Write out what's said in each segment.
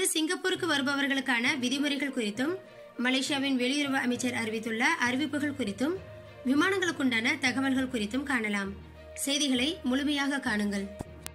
சிங்கப்பூருக்கு வருபவர்களுக்கான விதிமுறைகள் குறித்தும் மலேசியாவின் வெளியுறவு அமைச்சர் அறிவித்துள்ள அறிவிப்புகள் குறித்தும் விமானங்களுக்குண்டான தகவல்கள் குறித்தும் காணலாம் செய்திகளை முழுமையாக காணுங்கள்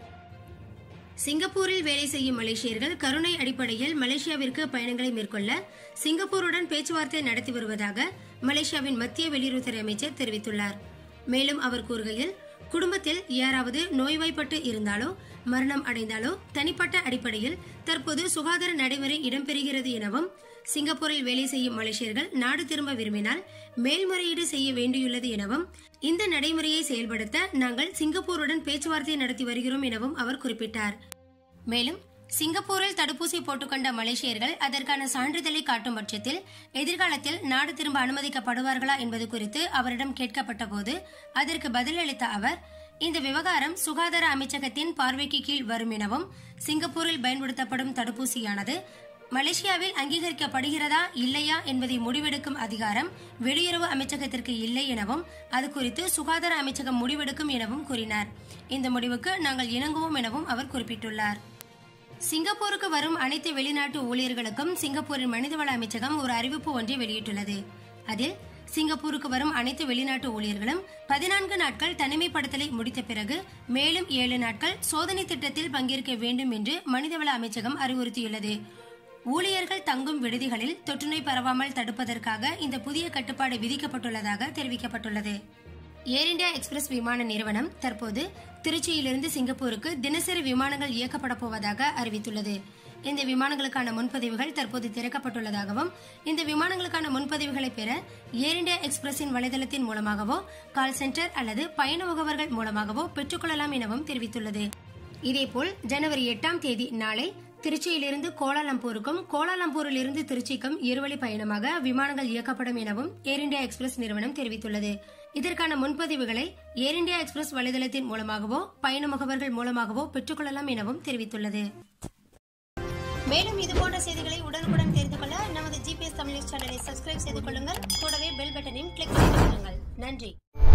சிங்கப்பூரில் வேலை செய்யும் மலேசியர்கள் கருணை அடிப்படையில் மலேசியாவிற்கு பயணங்களை மேற்கொள்ள சிங்கப்பூருடன் பேச்சுவார்த்தை நடத்தி வருவதாக மலேசியாவின் மத்திய வெளியுறவுத்துறை அமைச்சர் தெரிவித்துள்ளார் மேலும் அவர் கூறுகையில் குடும்பத்தில் யாராவது நோய்வாய்ப்பட்டு இருந்தாலோ மரணம் அடைந்தாலோ தனிப்பட்ட அடிப்படையில் தற்போது சுகாதார நடைமுறை இடம்பெறுகிறது எனவும் சிங்கப்பூரில் வேலை செய்யும் மலேசியர்கள் நாடு திரும்ப விரும்பினால் மேல்முறையீடு செய்ய வேண்டியுள்ளது எனவும் இந்த நடைமுறையை செயல்படுத்த நாங்கள் சிங்கப்பூருடன் பேச்சுவார்த்தை நடத்தி வருகிறோம் எனவும் அவர் குறிப்பிட்டார் மேலும் சிங்கப்பூரில் தடுப்பூசி போட்டுக்கொண்ட மலேசியர்கள் அதற்கான சான்றிதழை காட்டும் பட்சத்தில் எதிர்காலத்தில் நாடு திரும்ப அனுமதிக்கப்படுவார்களா என்பது குறித்து அவரிடம் கேட்கப்பட்ட போது அதற்கு பதிலளித்த அவர் இந்த விவகாரம் சுகாதார அமைச்சகத்தின் பார்வைக்கு கீழ் வரும் எனவும் சிங்கப்பூரில் பயன்படுத்தப்படும் தடுப்பூசியானது மலேசியாவில் அங்கீகரிக்கப்படுகிறதா இல்லையா என்பதை முடிவெடுக்கும் அதிகாரம் வெளியுறவு அமைச்சகத்திற்கு இல்லை எனவும் அது குறித்து சுகாதார அமைச்சகம் முடிவெடுக்கும் எனவும் கூறினார் இந்த முடிவுக்கு நாங்கள் இணங்குவோம் எனவும் அவர் குறிப்பிட்டுள்ளார் சிங்கப்பூருக்கு வரும் அனைத்து வெளிநாட்டு ஊழியர்களுக்கும் சிங்கப்பூரின் மனிதவள அமைச்சகம் ஒரு அறிவிப்பு ஒன்றை வெளியிட்டுள்ளது அதில் சிங்கப்பூருக்கு வரும் அனைத்து வெளிநாட்டு ஊழியர்களும் பதினான்கு நாட்கள் தனிமைப்படுத்தலை முடித்த பிறகு மேலும் ஏழு நாட்கள் சோதனை திட்டத்தில் பங்கேற்க வேண்டும் என்று மனிதவள அமைச்சகம் அறிவுறுத்தியுள்ளது ஊழியர்கள் தங்கும் விடுதிகளில் தொற்றுநோய் பரவாமல் தடுப்பதற்காக இந்த புதிய கட்டுப்பாடு விதிக்கப்பட்டுள்ளதாக தெரிவிக்கப்பட்டுள்ளது ஏர் இந்தியா எக்ஸ்பிரஸ் விமான நிறுவனம் தற்போது திருச்சியிலிருந்து சிங்கப்பூருக்கு தினசரி விமானங்கள் இயக்கப்பட போவதாக அறிவித்துள்ளது இந்த விமானங்களுக்கான முன்பதிவுகள் தற்போது திறக்கப்பட்டுள்ளதாகவும் இந்த விமானங்களுக்கான முன்பதிவுகளை பெற ஏர் இந்தியா எக்ஸ்பிரஸின் வலைதளத்தின் மூலமாகவோ கால் சென்டர் அல்லது பயண முகவர்கள் மூலமாகவோ பெற்றுக்கொள்ளலாம் எனவும் தெரிவித்துள்ளது இதேபோல் ஜனவரி எட்டாம் தேதி நாளை திருச்சியிலிருந்து கோலாலம்பூருக்கும் கோலாலம்பூரிலிருந்து திருச்சிக்கும் இருவழி பயணமாக விமானங்கள் இயக்கப்படும் எனவும் ஏர் இந்தியா எக்ஸ்பிரஸ் நிறுவனம் தெரிவித்துள்ளது இதற்கான முன்பதிவுகளை ஏர் இந்தியா எக்ஸ்பிரஸ் வலைதளத்தின் மூலமாகவோ பயண முகவர்கள் மூலமாகவோ பெற்றுக்கொள்ளலாம் எனவும் தெரிவித்துள்ளது மேலும் இதுபோன்ற செய்திகளை உடனுக்குடன் தெரிந்து கொள்ள நமது ஜிபிஎஸ் தமிழ் நியூஸ் சேனலை சப்ஸ்கிரைப் செய்து கொள்ளுங்கள் கூடவே பெல் பட்டனையும் கிளிக் செய்து கொள்ளுங்கள் நன்றி